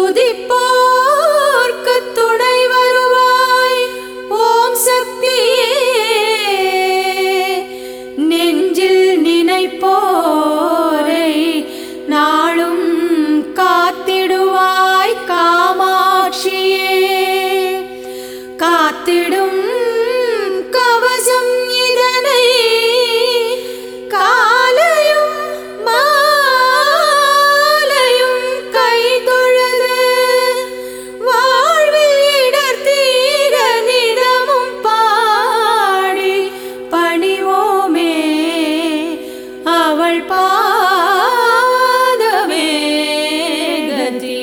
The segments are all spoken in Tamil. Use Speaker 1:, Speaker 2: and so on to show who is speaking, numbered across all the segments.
Speaker 1: துதிப்போர்க்கு துணை வருவாய் ஓம் சக்தியே நெஞ்சில் நினைப்போரை நாளும் காத்திடுவாய் காமாட்சியே காத்திடும் கவசம் இதனை காலையும் மாலையும் கை தொழுது வாழ்வில் இடர் தீர நிதமும் பாடி பணிவோமே அவள் பாதமே கதி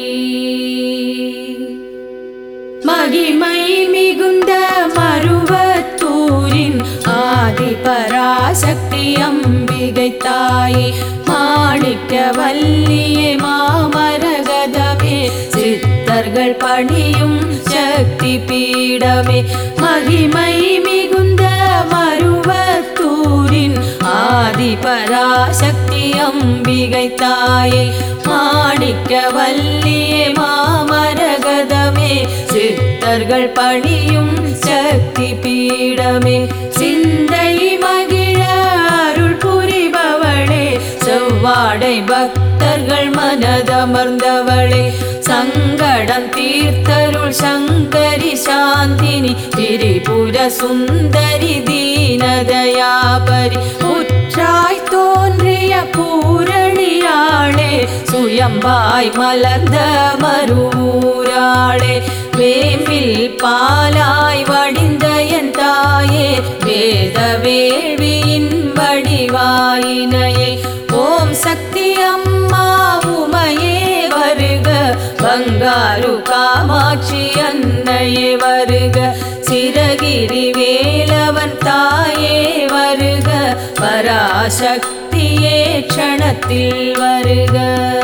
Speaker 1: மகிமை மிகுந்த மருவத்தூரின் ஆதி பராசக்தி அம்பிகை தாயே மாணிக்க வல்லியே மாமரகதமே சித்தர்கள் பணியும் சக்தி பீடமே மகிமை மிகுந்த மருவத்தூரின் ஆதி பராசக்தி அம்பிகை தாயே மாணிக்க வல்லியே மாமரகதமே சித்தர்கள் பணியும் சக்தி பீடமே சிந்தை மகிழ அருள் புரிபவளே செவ்வாடை பக்தர்கள் மனதமர்ந்தவளே சங்கடம் தீர்த்தருள் சங்கரி சாந்தினி திரிபுர சுந்தரி தீனதயாபரி உற்றாய் தோன்றிய பூரணியாளே சுயம்பாய் மலர்ந்த மருவூராளே வேம்பில் பாலாய் வடிந்த என் தாயே வேத வேள்வியின் வடிவாயினையே ஓம் சக்தி அம்மா உமையே வருக பங்காரு காமாட்சி அன்னையே வருக சிறகிரி வேலவன் தாயே வருக பராசக்தியே க்ஷணத்தில் வருக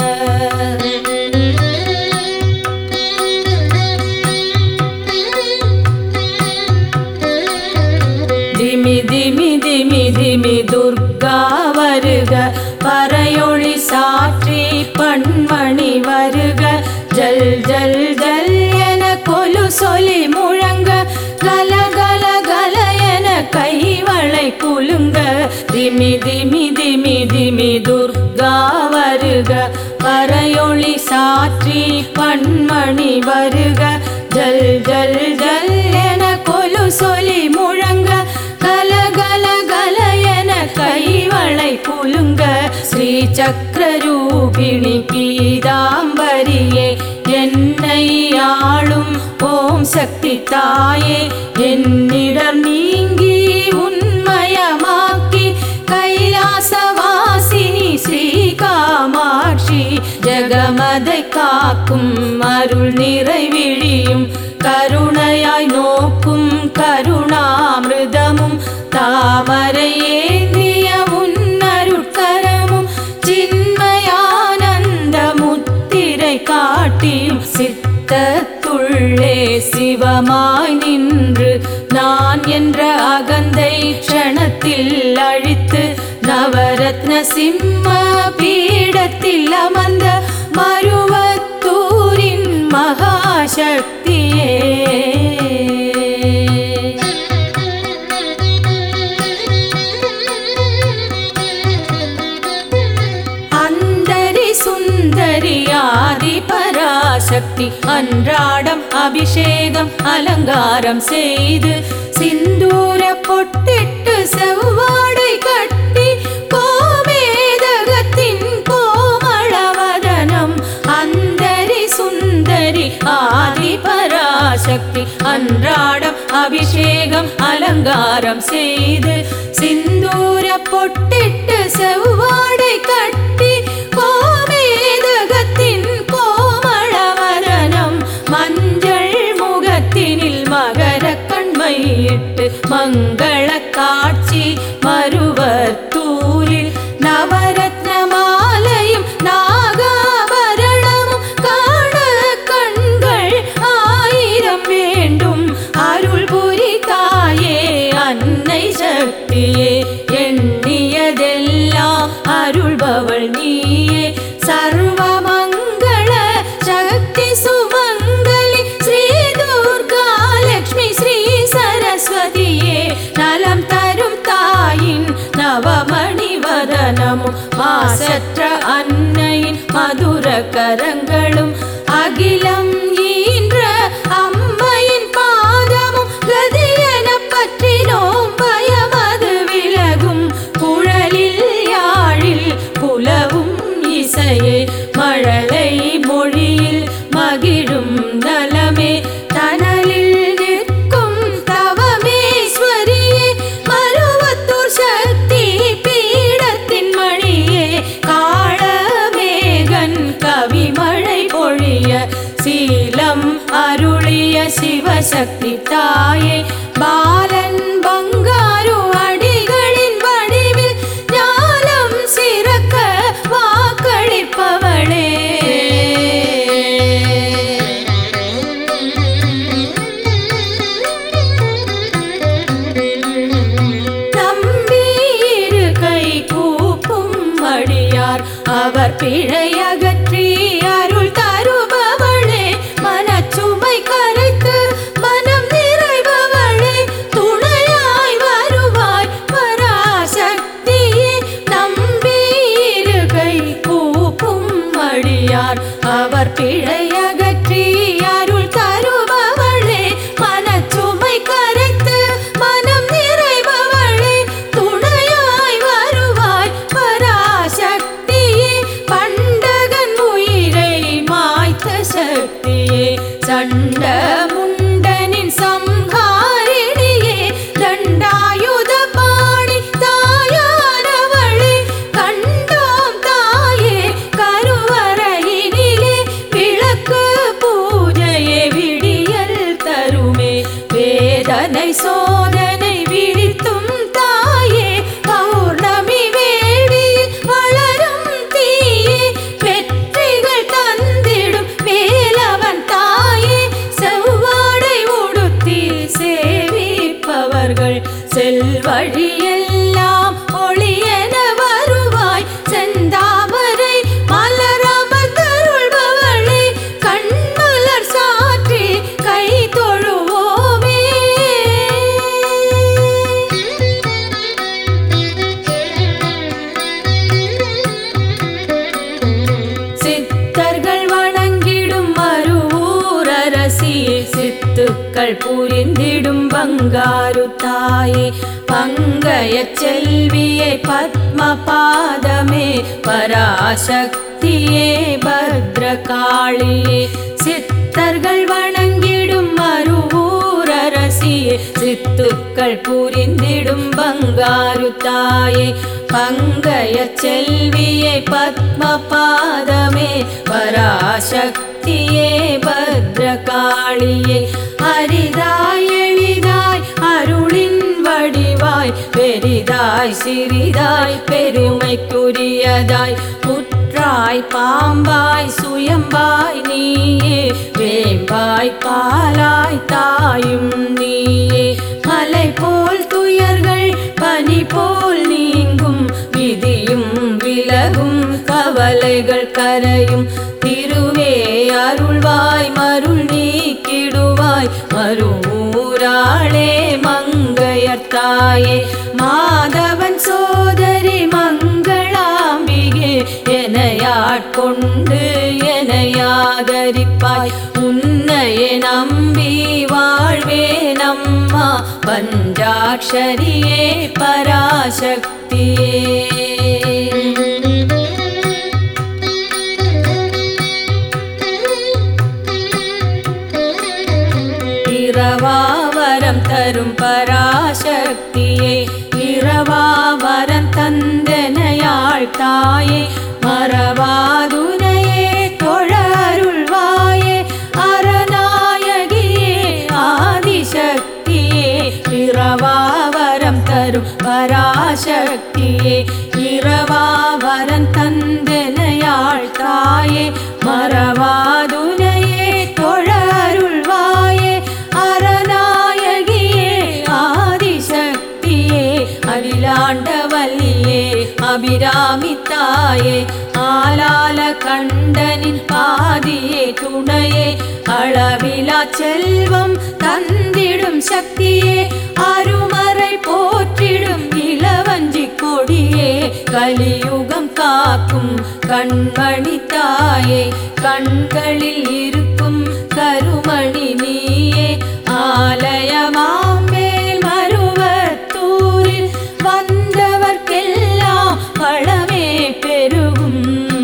Speaker 1: திமி திமி திமி திமி துர்கா வருக பறையொளி சாற்றி பண்மணி வருக ஜல் ஜல் ஜல் என கொலு சொலி முழங்க கல கல கல என கைவளை குலுங்க திமி திமி திமி திமி துர்கா வருக பறையொளி சாற்றி பண்மணி வருக ஜல் ஜல் ஜல் என கொலு சொலி முழங்க கல கல கல என கைவளை குலுங்க ஸ்ரீ சக்கரரூபிணி பீதாம்பரியே என்னை ஆளும் ஓம் சக்தி தாயே என்னிடம் நீங்கி உண்மயமாக்கி கைலாசவாசினி ஸ்ரீ காமாட்சி ஜெகமதை காக்கும் அருள் நிறைவிழியும் கருணையாய் நோக்கும் கருணாமிருதமும் தாமரை ஏந்திய உன்னருட்கரமும் சின்மயானந்த முத்திரை காட்டியும் சித்தத்துள்ளே சிவமாய் நின்று நான் என்ற அகந்தை க்ஷணத்தில் அழித்து நவரத்ன சிம்ம பீடத்தில் அமர்ந்த மருவத்தூரின் மகாசக்தியே அந்தரி சுந்தரி ஆதி பராசக்தி அன்றாடம் அபிஷேகம் அலங்காரம் செய்து சிந்தூர பொட்டிட்டு செவ்வாடை கட்டி கோமேதகத்தின் கோமளவதனம் அந்தரி சுந்தரி ஆதி பராசக்தி அன்றாடம் அபிஷேகம் அலங்காரம் செய்து சிந்தூர பொட்டிட்டு செவ்வாடை கட்டி கோமேதகத்தின் கோமளவதனம் மஞ்சள் முகத்தினில் மகர கண்மையிட்டு மங்கள காட்சி மருவத்தூரில் நவரத்ன மாலையும் நாகாபரணமும் காண கண்கள் ஆயிரம் வேண்டும் அருள் புரி தாயே அன்னை சக்தியே எண்ணியதெல்லாம் அருள்பவள் கரங்களும் அகிலம் ஈன்ற அம்மையின் பாதமும் கதியென பற்றினோம் பயமது விலகும் குழலில் யாழில் புலவும் இசையே மழலை மொழியில் மகிழும் நலமே தனலில் நிற்கும் தவமேஸ்வரியே மருவத்தூர் சக்தி பீடத்தின் மணியே காளமேகன் கவிமழை பொழிய சீலம் அருளிய சிவசக்தி தாயே பாலன் பங்காரு அடிகளின் வடிவில் ஞானம் சிறக்க வாக்களிப்பவளே தம்பீரு கை கூப்பும் அடியார் அவர் பிழை அகற்றி அருள் தருபவளே மனச்சுமை கரைத்து மனம் நிறைபவளே துணையாய் வருவாய் பராசக்தியே நம்பீரு கை கூப்பும் அடியார் அவர் பிழை அகற்றி அருள் தருபவளே மனச்சுமை கரைத்து மனம் நிறைபவளே துணையாய் வருவாய் பராசக்தியே பண்டகன் உயிரை மாய்த்த சக்தியே சண்ட முண்டனின் சம்ஹாரிணியே தண்டாயுத பாணி தாயானவளே கண்டோம் தாயே கருவறையினிலே விளக்கு பூஜையே விடியல் தருமே வேதனை சோதனை விழித்தும் தாயே பௌர்ணமி வேடியில் வளரும் தீயே வெற்றிகள் தந்திடும் வேலவன் தாயே செவ்வாடை உடுத்தி சேவிப்பவர்கள் செல்வழியெல்லாம் ஒளியென வருவாய் செந்தாமரை மலரமர்ந்தருள்பவளே கண்மலர் சாற்றி கை தொழுவோமே சித்தர்கள் வணங்கிடும் மறுவூரரசியே சித்துக்கள் புரிந்திடும் பங்காரு தாயே பங்கைய செல்வியே பத்ம பாதமே பராசக்தியே பத்ரகாளியே சித்தர்கள் வணங்கிடும் மறுவூரரசியே சித்துக்கள் புரிந்திடும் பங்காரு தாயே பங்கைய செல்வியே பத்ம பாதமே பராசக்தியே பத்ரகாளியே அரிதாய் எளிதாய் அருளின் வடிவாய் பெரிதாய் சிறிதாய் பெருமைக்குரியதாய் புற்றாய் பாம்பாய் சுயம்பாய் நீயே வேம்பாய் பாலாய் தாயும் நீயே மலை போல் துயர்கள் பனி போல் நீங்கும் விதியும் விலகும் கவலைகள் கரையும் திருவே அருள்வாய் மருள் நீக்கிடுவாய் மறுமூராளே மங்கையர்த்தாயே மாதவன் சோதரி மங்களாம்பிகே எனையாட்கொண்டு எனையாதரிப்பாய் உன்னையே நம்பி வாழ்வே நம்மா பஞ்சாட்சரியே பராசக்தியே இரவாவரம் தரும் பராசக்தியே இரவாவரம் தந்தனையாள் தாயே மறவாதுனையே தொழருள்வாயே அரணாயகியே ஆதிசக்தியே இரவாவரம் தரும் பராசக்தியே இரவாவரம் தந்தனையாள் தாயே மறவாதுனையே தொழருள்வாயே அரணாயகியே ஆதிசக்தியே அகிலாண்டவல்லியே அபிராமி தாயே ஆலால கண்டனின் பாதியே துணையே அளவிலா செல்வம் தந்திடும் சக்தியே அருமறை போற்றிடும் இளவஞ்சி கொடியே கலியுகம் காக்கும் கண்மணி தாயே கண்களில் இருக்கும் கருமணி நீயே ஆலயமாம் மேல் மருவத்தூரில் வந்தவர்க்கெல்லாம் வளமே பெருகும்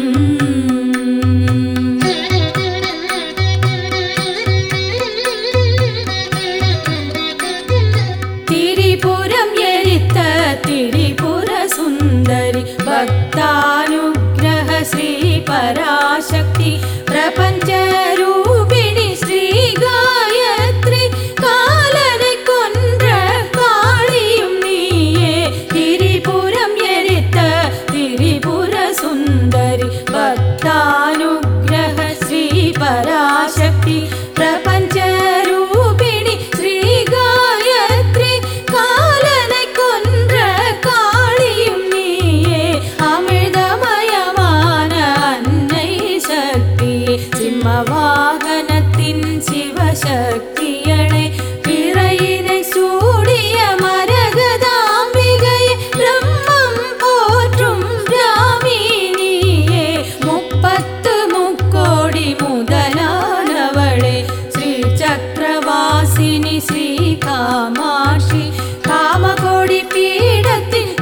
Speaker 1: திரிபுரம் எரித்த திரிபுர சுந்தரி பக்தானுகிரக ஸ்ரீ பராசக்தி பிரபஞ்ச ரூபிணி ஸ்ரீ காயத்ரி காலனை கொன்ற காளியும் நீயே திரிபுரம் எரித்த திரிபுர சுந்தரி பக்தானுகிரக ஸ்ரீ பராசக்தி பிரபஞ்ச ரூபிணி ஸ்ரீ காயத்ரி காலனை கொன்ற காளியும் நீயே அமிர்தமயமான அன்னை சக்தி சிம்ம வாகனத்தின் சிவசக்தியளை பிறையினை சூடிய மரகதாம்பிகை பிரம்மம் போற்றும் ராமினியே முப்பத்து முக்கோடி முதலானவளே ஸ்ரீ சக்கரவாசினி ஸ்ரீ காமாட்சி காமகோடி பீடத்தின்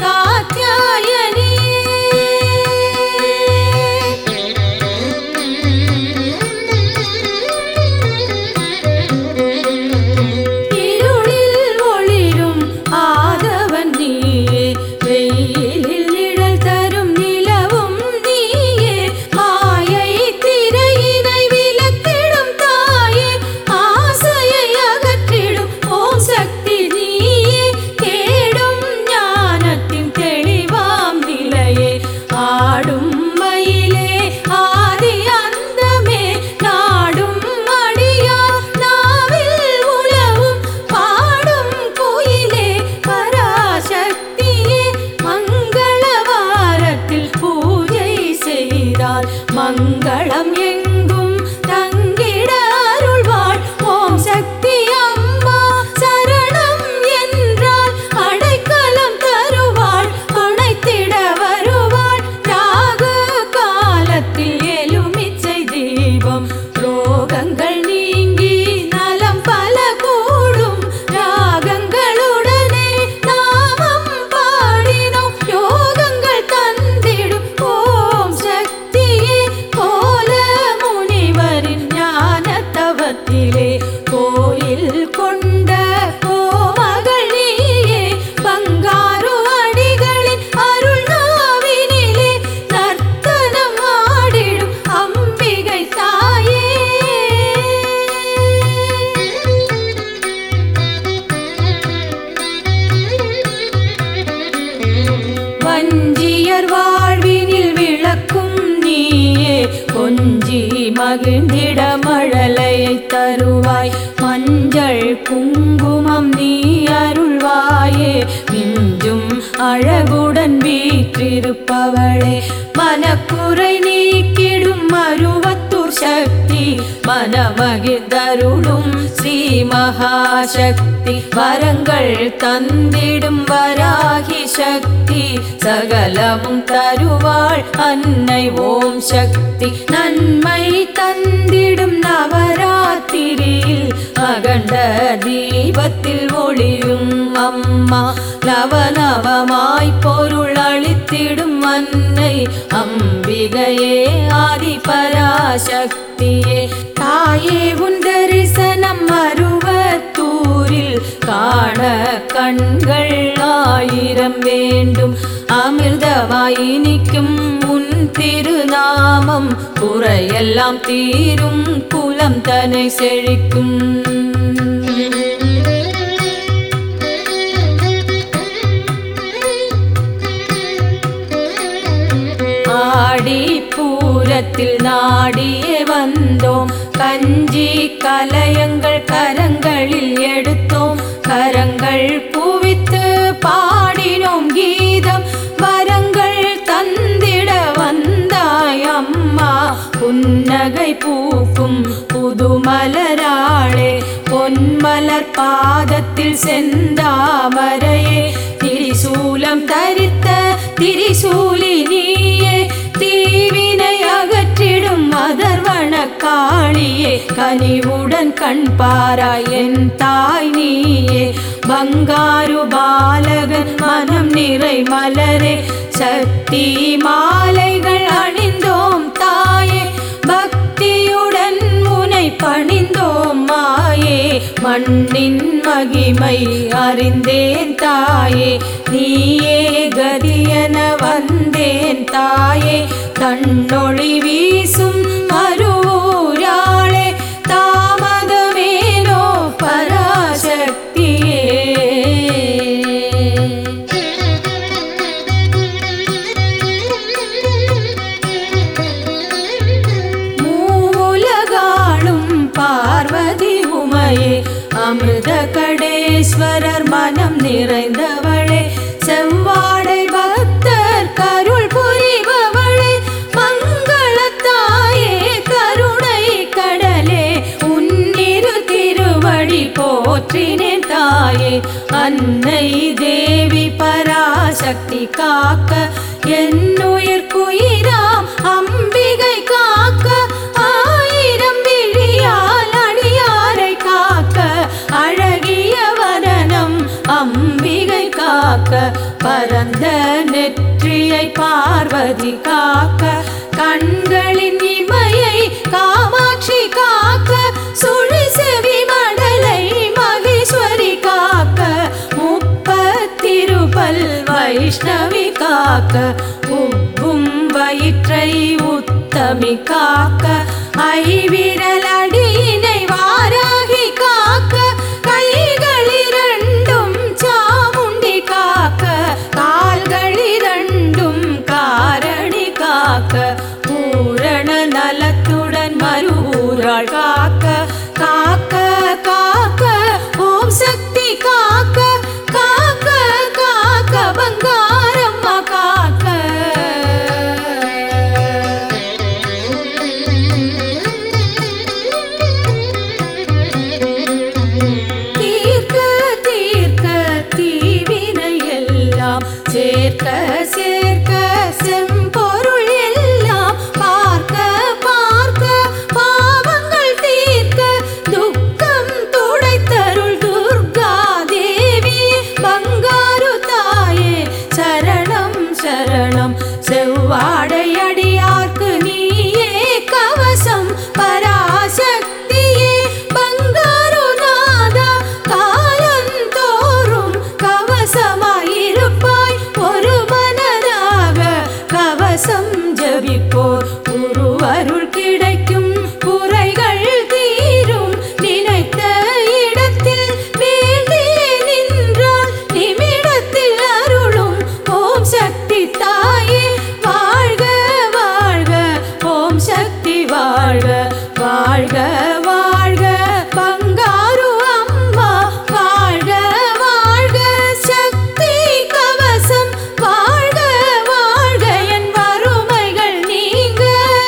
Speaker 1: இருளில் ஒளிரும் ஆதவன் நீயே வெயிலில் நிழல் தரும் நிலவும் நீயே மாயை திரையினை விலக்கிடும் தாயே ஆசையை அகற்றிடும் ஓம் சக்தி நீயே கேடும் ஞானத்தின் தெளிவாம் நிலையே ஆடும் மயிலே ஆதி அந்தமே நாடும் மடியா நாவில் உலவும் பாடும் குயிலே பராசக்தியே மங்கள வாரத்தில் பூஜை செய்தால் மங்களம் எங்கும் தங்கிட அருள்வாள் ஓம் சக்தி அம்மா சரணம் என்றால் அடைக்கலம் தருவாள் அணைத்திட வருவாள் ராகு காலத்தில் எலுமிச்சை தீபம் ரோகங்கள் நீங்கி நலம் பல கூடும் ராகங்களுடனே நாமம் பாடினோம் யோகங்கள் தந்திடும் ஓம் சக்தியே கோல முனிவரின் ஞான தவத்திலே கோயில் கொண்ட கோமகள் நீயே பங்காரு அடிகளின் அருள் நாவினிலே நர்த்தனம் ஆடிடும் அம்பிகை தாயே வஞ்சியர் வாழ்வினில் விளக்கும் நீயே கொஞ்சி மகிழ்ந்திட மழலையை தருவாய் மஞ்சள் குங்குமம் நீ அருள்வாயே மிஞ்சும் அழகுடன் வீற்றிருப்பவளே மனக்குறை நீக்கிடும் மருவத்தூர் சக்தி மனமகிழ்ந்தருளும் ஸ்ரீ மகாசக்தி வரங்கள் தந்திடும் வராகி சக்தி சகலமும் தருவாள் அன்னை ஓம் சக்தி நன்மை தந்திடும் நவராத்திரியில் அகண்ட தீபத்தில் ஒளிரும் அம்மா நவநவமாய் பொருள் அளித்திடும் அன்னை அம்பிகையே ஆதி பராசக்தியே தாயே உன் தரிசனம் அருவத்தூரில் காண கண்கள் ஆயிரம் வேண்டும் அமிர்தமாய் இனிக்கும் உன் திருநாமம் குறையெல்லாம் தீரும் குலம் தனை செழிக்கும் ஆடி பூரத்தில் நாடியே வந்தோம் கஞ்சி கலயங்கள் கரங்களில் எடுத்தோம் கரங்கள் குவித்து பாடினோம் கீதம் வரங்கள் தந்திட வந்தாய் அம்மா புன்னகை பூக்கும் புதுமலராளே பொன்மலர் பாதத்தில் செந்தாமரையே திரிசூலம் தரித்த திரிசூலி நீயே தீவினை கனிவுடன் கண் பாராய் என் தாய் நீயே பங்காரு பாலகன் மனம் நிறை மலரே சக்தி மாலைகள் அணிந்தோம் தாயே பக்தியுடன் முனை பணிந்தோம் மாயே மண்ணின் மகிமை அறிந்தேன் தாயே நீயே கதியன வந்தேன் தாயே தன்னொளி வீசும் மறுவூராளே தாமதமேனோ பராசக்தியே மூவுலகாளும் பார்வதி உமையே அமிர்த கடேஸ்வரர் மனம் நிறைந்தவளே செவ்வாடை பக்தர் கருள் புரிபவளே மங்களத்தாயே கருணை கடலே உன்னிரு திருவடி போற்றினேன் தாயே அன்னை தேவி பராசக்தி காக்க என்னுயிர் குயிராம் அம்பிகை காக்க ஆயிரம் விழியால் அடியாரை காக்க அழகிய வதனம் அம்பிகை காக்க பரந்த நெற்றியை பார்வதி காக்க கண்களின் இமையை காமாட்சி காக்க சுழி செவி மடலை மகேஸ்வரி காக்க முப்பத்திருபல் வைஷ்ணவி காக்க உப்பும் வயிற்றை உத்தமி காக்க ஐவிரல் அடியினை வாராகி காக்க கைகளிரண்டும் சாமுண்டி காக்க கால்களிரண்டும் காரணி காக்க பூரண நலத்துடன் மறுவூராள் காக்க காக்க காக்க ஓம் சக்தி காக்க காக்க காக்க பங்காரம்மா காக்க தீர்க்க தீர்க்க தீவினை எல்லாம் சேர்க்க சேர்க்க செம்பொருள் எல்லாம் பார்க்க பார்க்க பாவங்கள் தீர்க்க துக்கம் துடைத்தருள் துர்கா தேவி பங்காரு தாயே சரணம் சரணம் செவ்வாடை அடியார்க்கு நீயே கவசம் பராசக்தியே பங்காரு நாதா காலந்தோறும் கவசமாயிருப்பாய் ஒரு மனதாக கவசம் ஜபிப்போர் உருவருள் கிடைக்கும் குறைகள் தீரும் நினைத்த இடத்தில் வேண்டியே நின்றால் நிமிடத்தில் அருளும் ஓம் சக்தி தாயே வாழ்க வாழ்க ஓம் சக்தி வாழ்க வாழ்க வாழ்க பங்காரு அம்மா வாழ்க வாழ்க சக்தி கவசம் வாழ்க வாழ்க என் வறுமைகள் நீங்க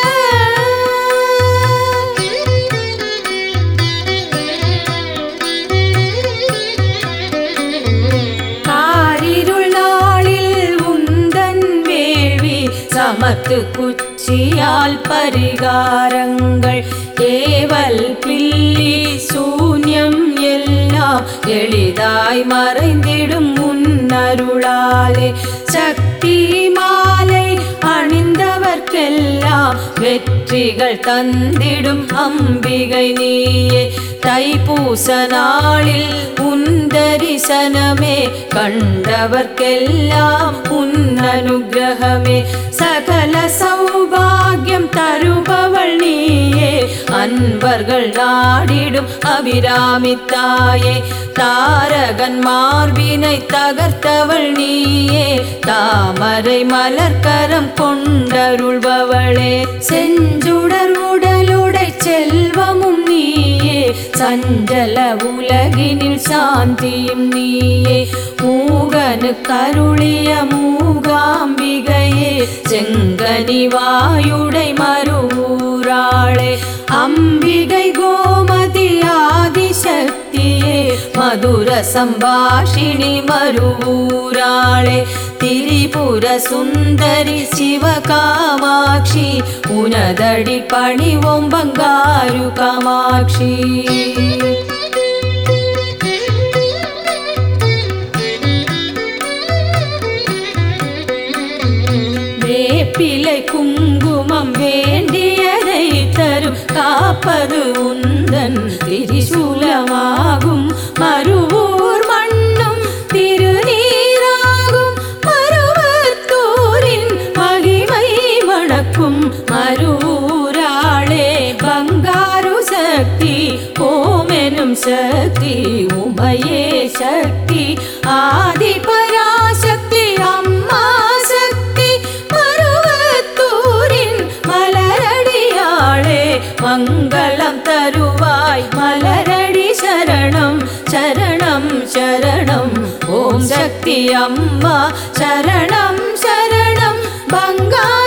Speaker 1: காரிருள் நாளில் உந்தன் வேள்வி சமத்து குச்சியால் பரிகாரங்கள் ஏவல் பில்லி சூன்யம் எல்லாம் எளிதாய் மறைந்திடும் முன்னருளாலே சக்தி மாலை அணிந்தவர்க்கெல்லாம் வெற்றிகள் தந்திடும் அம்பிகை நீயே தைப்பூச நாளில் உன் தரிசனமே கண்டவர்க்கெல்லாம் உன் அனுகிரகமே சகல சௌபாகியம் தருபவள் நீயே அன்பர்கள் நாடிடும் அபிராமி தாயே தாரகன் மார்பினை தகர்த்தவள் நீயே தாமரை மலர்கரம் கொண்டருள்பவளே செஞ்சுடர் உடலுடை செல்வமும் நீயே சஞ்சல உலகினில் சாந்தியும் நீயே மூகனு கருளிய மூகாம்பிகையே செங்கனி வாயுடை மறுவூராளே அம்பிகை கோமதி ஆதிசக்தியே மதுர சம்பாஷிணி மறுவூராளே திரிபுர சுந்தரி சிவகாமாட்சி உனதடி பணிவோம் பங்காரு காமாட்சி வேப்பிலை குங்குமம் வேண்டியதை தரும் காப்பது உந்தன் திரிசூலமாகும் மறுவூர் மண்ணும் திருநீராகும் மருவத்தூரின் மகிமை வணக்கும் மறுவூராளே பங்காரு சக்தி ஓமெனும் சக்தி உமையே சக்தி ஆதி பராசக்தி அம்மா சக்தி மருவத்தூரின் மலரடியாளே மங்களம் தருவாய் மலரடி சரணம் சரணம் சரணம் ஓம் சக்தி அம்மா சரணம் சரணம் பங்கா